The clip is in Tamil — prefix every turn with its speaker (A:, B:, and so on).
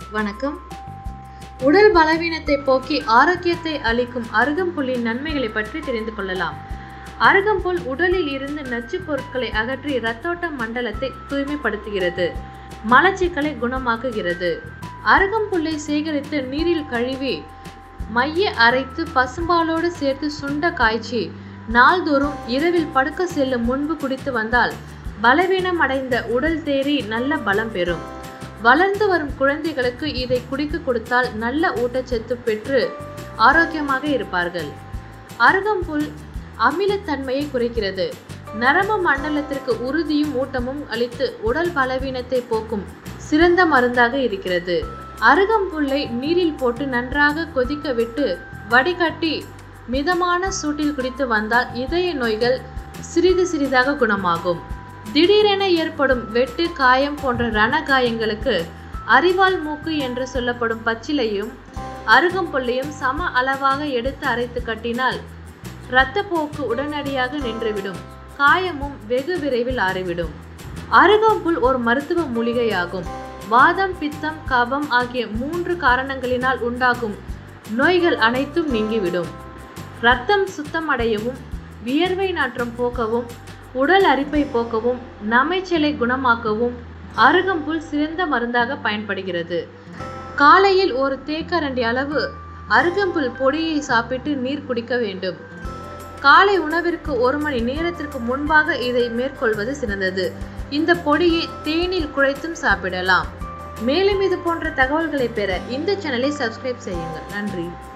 A: வணக்கம் உடல் பலவீனத்தை போக்கி ஆரோக்கியத்தை அளிக்கும் அருகம்புல்லின் நன்மைகளை பற்றி தெரிந்து கொள்ளலாம் அருகம்புல் உடலில் இருந்து நச்சுப் பொருட்களை அகற்றி இரத்தோட்ட மண்டலத்தை தூய்மைப்படுத்துகிறது மலச்சிக்கலை குணமாக்குகிறது அருகம்புல்லை சேகரித்து நீரில் கழுவி மைய அரைத்து பசும்பாலோடு சேர்த்து சுண்ட காய்ச்சி நாள்தோறும் இரவில் படுக்க செல்லும் முன்பு குடித்து வந்தால் பலவீனம் அடைந்த உடல் தேறி நல்ல பலம் பெறும் வளர்ந்து வரும் குழந்தைகளுக்கு இதை குடிக்க கொடுத்தால் நல்ல ஊட்டச்சத்து பெற்று ஆரோக்கியமாக இருப்பார்கள் அருகம்புல் அமிலத்தன்மையை குறைக்கிறது நரம்பு மண்டலத்திற்கு உறுதியும் ஊட்டமும் அளித்து உடல் பலவீனத்தை போக்கும் சிறந்த மருந்தாக இருக்கிறது அருகம்புல்லை நீரில் போட்டு நன்றாக கொதிக்க விட்டு வடிகட்டி மிதமான சூட்டில் குடித்து வந்தால் இதய நோய்கள் சிறிது சிறிதாக குணமாகும் திடீரென ஏற்படும் வெட்டு காயம் போன்ற ரண காயங்களுக்கு அரிவாள் மூக்கு என்று சொல்லப்படும் பச்சிலையும் அருகம்புல்லையும் சம அளவாக எடுத்து அரைத்து கட்டினால் இரத்தப்போக்கு உடனடியாக நின்றுவிடும் காயமும் வெகு விரைவில் ஆறிவிடும் அருகம்புல் ஒரு மருத்துவ மூலிகையாகும் வாதம் பித்தம் கபம் ஆகிய மூன்று காரணங்களினால் உண்டாகும் நோய்கள் அனைத்தும் நீங்கிவிடும் இரத்தம் சுத்தமடையவும் வியர்வை நாற்றம் போக்கவும் உடல் அரிப்பை போக்கவும் நமைச்சலை குணமாக்கவும் அருகம்புல் சிறந்த மருந்தாக பயன்படுகிறது காலையில் ஒரு தேக்கரண்டி அளவு அருகம்புல் பொடியை சாப்பிட்டு நீர் குடிக்க வேண்டும் காலை உணவிற்கு ஒரு மணி நேரத்திற்கு முன்பாக இதை மேற்கொள்வது சிறந்தது இந்த பொடியை தேனில் குழைத்தும் சாப்பிடலாம் மேலும் இது போன்ற தகவல்களை பெற இந்த சேனலை சப்ஸ்கிரைப் செய்யுங்கள் நன்றி